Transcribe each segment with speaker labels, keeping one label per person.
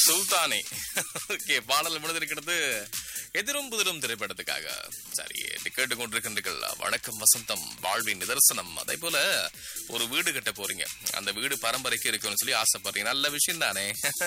Speaker 1: சுல்தானே okay பாடல் முடிந்திருக்கிறது எதிரும் புதிரும் திரைப்படத்துக்காக சரி கேட்டு கொண்டிருக்கின்றீர்கள் வணக்கம் வசந்தம் வாழ்வின் நிதர்சனம் அதே போல ஒரு வீடு கட்ட போறீங்க அந்த வீடு பரம்பரைக்கு இருக்கும்னு சொல்லி ஆசைப்படுறீங்க நல்ல விஷயம் தானே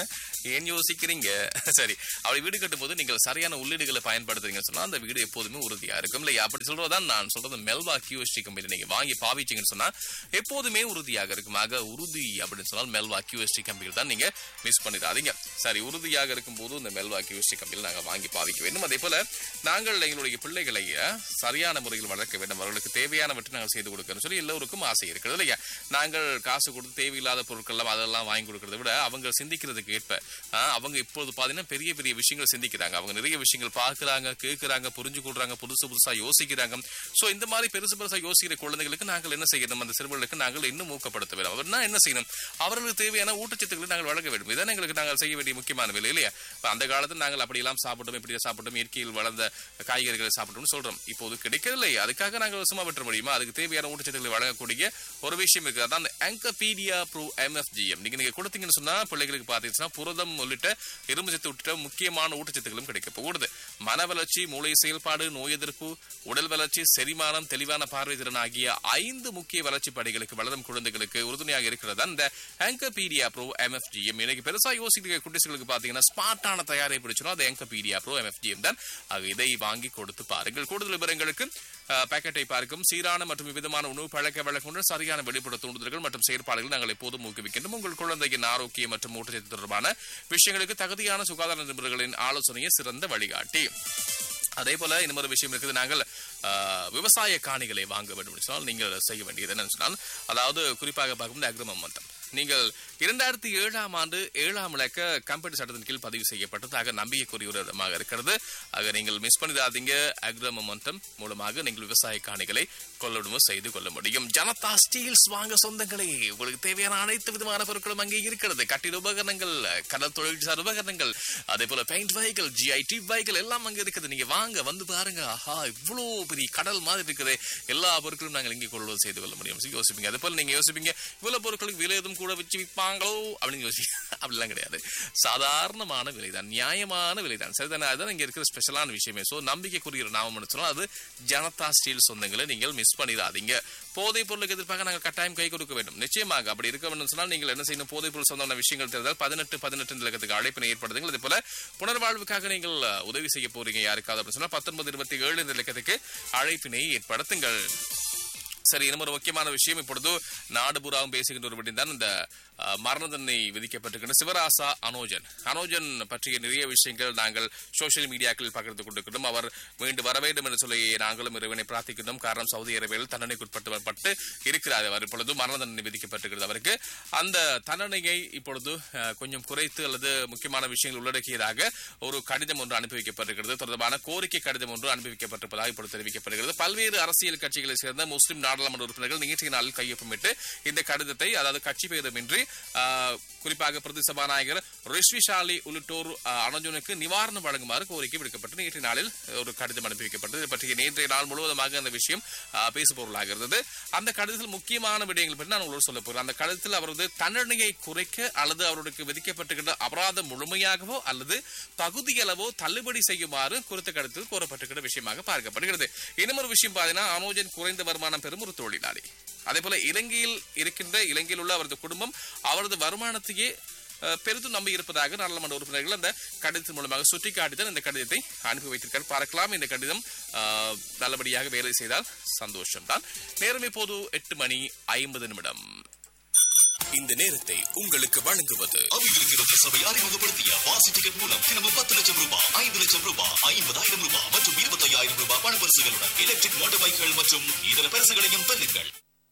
Speaker 1: ஏன் யோசிக்கிறீங்க சரி அப்படி வீடு கட்டும் போது நீங்கள் சரியான உள்ளீடுகளை பயன்படுத்துறீங்கன்னு சொன்னா அந்த வீடு எப்போதுமே உறுதியா இருக்கும் இல்லையா அப்படி சொல்றதுதான் நான் சொல்றது மெல்வா கியூஎஸ்டி கம்பெனி நீங்க வாங்கி பாவிச்சீங்கன்னு சொன்னா எப்போதுமே உறுதியாக இருக்கும் ஆக உறுதி அப்படின்னு சொன்னால் மெல்வா கியூஎஸ்டி கம்பெனியில் தான் நீங்க மிஸ் பண்ணிடாதீங்க சரி உறுதியாக இருக்கும் போது இந்த மெல்வா கியூஎஸ்டி கம்பெனியில் நாங்க வாங்கி பாவிக்க வேண்டும் அதே போல நாங்கள் எங்களுடைய பிள்ளைகளை அஹ், சரியான முறையில் வளர்க்க வேண்டும் அவர்களுக்கு தேவையானவற்றை நாங்கள் செய்து கொடுக்கணும் சொல்லி எல்லோருக்கும் ஆசை இருக்கிறது இல்லையா நாங்கள் காசு கொடுத்து தேவையில்லாத பொருட்கள் எல்லாம் அதெல்லாம் வாங்கி கொடுக்கறதை விட அவங்க சிந்திக்கிறதுக்கு ஏற்ப அஹ், அவங்க இப்போது பாத்தீங்கன்னா பெரிய பெரிய விஷயங்கள் சிந்திக்கிறாங்க அவங்க நிறைய விஷயங்கள் பார்க்கறாங்க கேட்கறாங்க புரிஞ்சு கொள்றாங்க புதுசு புதுசா யோசிக்கிறாங்க சோ இந்த மாதிரி பெருசு பெருசா யோசிக்கிற குழந்தைகளுக்கு நாங்கள் என்ன செய்யணும் அந்த சிறுவர்களுக்கு நாங்கள் இன்னும் ஊக்கப்படுத்த வேண்டும் அவர்னா என்ன செய்யணும் அவர்களுக்கு தேவையான ஊட்டச்சத்துக்களை நாங்கள் வழங்க வேண்டும் இதான் எங்களுக்கு நாங்கள் செய்ய வேண்டிய முக்கியமான வேலை இல்லையா இப்ப அந்த காலத்தில் நாங்கள் அப்படியெல்லாம் சாப்பிட்டோம் இப்படி சாப்பிட்டோம் இயற்கையில் வளர்ந்த காய்கறிகளை சாப்பிட்டோம்னு சொல்றோம் இப்போது கிடைக்கவில்லை அதுக்காக நாங்கள் சும்மா விட்டுற முடியுமா அதுக்கு தேவையான ஊட்டச்சத்துக்களை வழங்கக்கூடிய ஒரு விஷயம் இருக்கு அதான் ஆங்கபீடியா ப்ரோ எம்எஃப்ஜிஎம் நீங்க நீங்க கொடுத்தீங்கன்னு சொன்னா பிள்ளைகளுக்கு பார்த்தீங்கன்னா புரதம் உள்ளிட்ட இரும்பு சத்து உள்ளிட்ட முக்கியமான ஊட்டச்சத்துக்களும் கிடைக்க போகுது மன வளர்ச்சி மூளை செயல்பாடு நோய் எதிர்ப்பு உடல் வளர்ச்சி செரிமானம் தெளிவான பார்வை திறன் ஆகிய ஐந்து முக்கிய வளர்ச்சி படிகளுக்கு வளரும் குழந்தைகளுக்கு உறுதுணையாக இருக்கிறது அந்த ஆங்கபீடியா ப்ரோ எம்எஃப்ஜிஎம் இன்னைக்கு பெருசா யோசிக்கிற குட்டிசுகளுக்கு பாத்தீங்கன்னா ஸ்மார்ட்டான தயாரை பிடிச்சோம் அது ஆங்கபீடியா ப்ரோ எம்எஃப்ஜிஎம் தான் ஆக இதை வாங்கி கொடுத்து பாருங்கள் கூடுதல் விவரங்களுக்கு அஹ், பாக்கெட்டை பார்க்கும் சீரான மற்றும் விதமான உணவு பழக்க வழக்கங்கள் சரியான வெளிப்புற தூண்டுதல்கள் மற்றும் செயற்பாடுகள் நாங்கள் எப்போதும் ஊக்குவிக்கின்றோம் உங்கள் குழந்தையின் ஆரோக்கியம் மற்றும் ஊட்டச்சத்து தொடர்பான விஷயங்களுக்கு தகுதியான சுகாதார நிபுணர்களின் ஆலோசனையே சிறந்த வழிகாட்டி அதே போல இன்னொரு விஷயம் இருக்குது நாங்கள் ஆஹ், விவசாய காணிகளை வாங்க வேண்டும் என்று சொன்னால் நீங்கள் செய்ய வேண்டியது என்னன்னு சொன்னால் அதாவது குறிப்பாக பார்க்கும்போது அக்ரமம் மந்தம் நீங்கள் இரண்டாயிரத்தி ஏழாம் ஆண்டு ஏழாம் இலக்க கம்பெனி சட்டத்தின் கீழ் பதிவு செய்யப்பட்டதாக நம்பிக்கைக்குரிய ஒரு இடமாக இருக்கிறது ஆக நீங்கள் மிஸ் பண்ணிடாதீங்க அக்ரம மந்தம் மூலமாக நீங்கள் விவசாய காணிகளை கொள்ளடமோ செய்து கொள்ள முடியும் ஜனதா ஸ்டீல்ஸ் வாங்க சொந்தங்களே உங்களுக்கு தேவையான அனைத்து விதமான பொருட்களும் அங்கே இருக்கிறது கட்டிட உபகரணங்கள் கடல் தொழில்சார் உபகரணங்கள் அதே போல பெயிண்ட் வைகள் ஜிஐடி வைகள் எல்லாம் அங்க இருக்குது நீங்க வாங்க வந்து பாருங்க ஆஹா இவ்வளோ பெரிய கடல் மாதிரி இருக்குது எல்லா பொருட்களும் நாங்கள் இங்கே கொள்வது செய்து கொள்ள முடியும் சொல்லி யோசிப்பீங்க அதே போல நீங்க யோசிப்பீங்க இவ்வளவு பொருட்களுக்கு விலை எதுவும் கூட வச்சு விற்பாங்களோ அப்படின்னு யோசிப்பீங்க அப்படிலாம் கிடையாது சாதாரணமான விலை தான் நியாயமான விலை தான் சரிதானே அதுதான் இங்க இருக்கிற ஸ்பெஷலான விஷயமே சோ நம்பிக்கைக்குரிய ஒரு நாமம் சொன்னால் அது ஜனதா ஸ்டீல் சொந்தங்களை நீங்கள் மிஸ் பண்ணிடாதீங்க போதைப் பொருளுக்கு எதிர்ப்பாக நாங்கள் கட்டாயம் கை கொடுக்க வேண்டும் நிச்சயமாக அப்படி இருக்க வேண்டும் சொன்னால் நீங்கள் என்ன செய்யணும் போதைப் பொருள் சொந்தமான விஷயங்கள் தெரிந்தால் பதினெட்டு பதினெட்டு இலக்கத்துக்கு அழைப்பினை ஏற்படுத்துங்கள் அதே போல புனர்வாழ்வுக்காக நீங்கள் அஹ், உதவி செய்ய போறீங்க யாருக்காவது அப்படின்னு சொன்னா பத்தொன்பது இருபத்தி ஏழு இந்த இலக்கத்துக்கு அழைப்பினை ஏற்படுத்துங்கள் சரி இன்னும் ஒரு முக்கியமான விஷயம் இப்பொழுது நாடு பூராவும் பேசுகின்ற ஒரு விடயம் தான் இந்த அஹ், மரண தண்டனை விதிக்கப்பட்டிருக்கின்ற சிவராசா அனோஜன் அனோஜன் பற்றிய நிறைய விஷயங்கள் நாங்கள் சோஷியல் மீடியாக்களில் பகிர்ந்து கொண்டிருக்கிறோம் அவர் மீண்டு வர வேண்டும் என்று சொல்லி நாங்களும் இறைவனை பிரார்த்திக்கின்றோம் காரணம் சவுதி அரேபியாவில் தண்டனைக்குட்பட்டு இருக்கிறார் அவர் இப்பொழுது மரண தண்டனை விதிக்கப்பட்டிருக்கிறது அவருக்கு அந்த தண்டனையை இப்பொழுது அஹ், கொஞ்சம் குறைத்து அல்லது முக்கியமான விஷயங்கள் உள்ளடக்கியதாக ஒரு கடிதம் ஒன்று அனுப்பி வைக்கப்பட்டிருக்கிறது தொடர்பான கோரிக்கை கடிதம் ஒன்று அனுப்பி வைக்கப்பட்டிருப்பதாக இப்பொழுது தெரிவிக்கப்படுகிறது பல்வேறு அரசியல் கட்சிகளை சேர்ந்த முஸ்லிம் நாடாளுமன்ற உறுப்பினர்கள் நிகழ்ச்சி நாளில் கையொப்பமிட்டு இந்த கடிதத்தை அதாவது கட்சி பேதமின்றி ஆஹ், குறிப்பாக பிரதி சபாநாயகர் ரிஷ்விஷாலி உள்ளிட்டோர் ஆஹ், அனஜுனுக்கு நிவாரணம் வழங்குமாறு கோரிக்கை விடுக்கப்பட்டு நேற்றைய நாளில் ஒரு கடிதம் அனுப்பி வைக்கப்பட்டது இது பற்றிய நேற்றைய நாள் முழுவதுமாக அந்த விஷயம் ஆஹ், பேசுபொருளாக இருந்தது அந்த கடிதத்தில் முக்கியமான விடயங்கள் பற்றி நான் உங்களோடு சொல்ல போகிறேன் அந்த கடிதத்தில் அவரது தண்டனையை குறைக்க அல்லது அவருக்கு விதிக்கப்பட்டிருக்கின்ற அபராதம் முழுமையாகவோ அல்லது பகுதியளவோ தள்ளுபடி செய்யுமாறு குறித்த கடிதத்தில் கோரப்பட்டிருக்கிற விஷயமாக பார்க்கப்படுகிறது இன்னும் ஒரு விஷயம் பார்த்தீங்கன்னா அனோஜன் குறைந்த வருமானம் பெறும் ஒரு தொழிலாளி அதே போல இலங்கையில் இருக்கின்ற இலங்கையில் உள்ள அவரது குடும்பம் அவரது வருமானத்தையே அஹ், பெரிதும் நம்பி இருப்பதாக நாடாளுமன்ற உறுப்பினர்கள் அந்த கடிதத்தின் மூலமாக சுட்டிக்காட்டிதான் இந்த கடிதத்தை அனுப்பி வைத்திருக்கார் பார்க்கலாம் இந்த கடிதம் அஹ், நல்லபடியாக வேலை செய்தால் சந்தோஷம்தான் நேரம் இப்போது எட்டு மணி ஐம்பது நிமிடம் இந்த நேரத்தை உங்களுக்கு வழங்குவது
Speaker 2: அவையிருக்கிறது சபை அறிமுகப்படுத்திய வாசி டிக்கெட் மூலம் தினமும் பத்து லட்சம் ரூபாய் ஐந்து லட்சம் ரூபாய் ஐம்பதாயிரம் ரூபாய் மற்றும் இருபத்தையாயிரம் ரூபாய் பணப்பரிசுகளுடன் எலக்ட்ரிக் மோட்டார் பைக்குகள் மற்றும் இதர பரிசுகளையும் பெறுங்கள்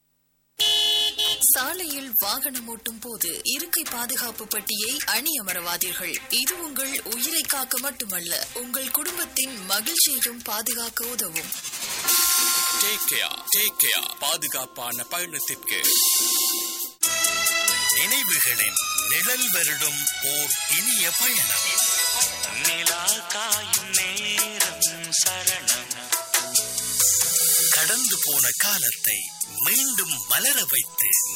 Speaker 3: சாலையில் வாகனம் ஓட்டும் போது இருக்கை பாதுகாப்பு பட்டியை அணியமரவாதீர்கள் இது உங்கள் உயிரை காக்க மட்டுமல்ல உங்கள் குடும்பத்தின் மகிழ்ச்சியையும் பாதுகாக்க உதவும்
Speaker 1: டேக் கேர் டேக் கேர் பாதுகாப்பான பயணத்திற்கு
Speaker 4: நினைவுகளின் நிழல் வருடும் ஓர் இனிய பயணம்
Speaker 5: நிலா காயும் நேரம் சரணம்
Speaker 4: கடந்து போன காலத்தை மீண்டும் மலர வைத்து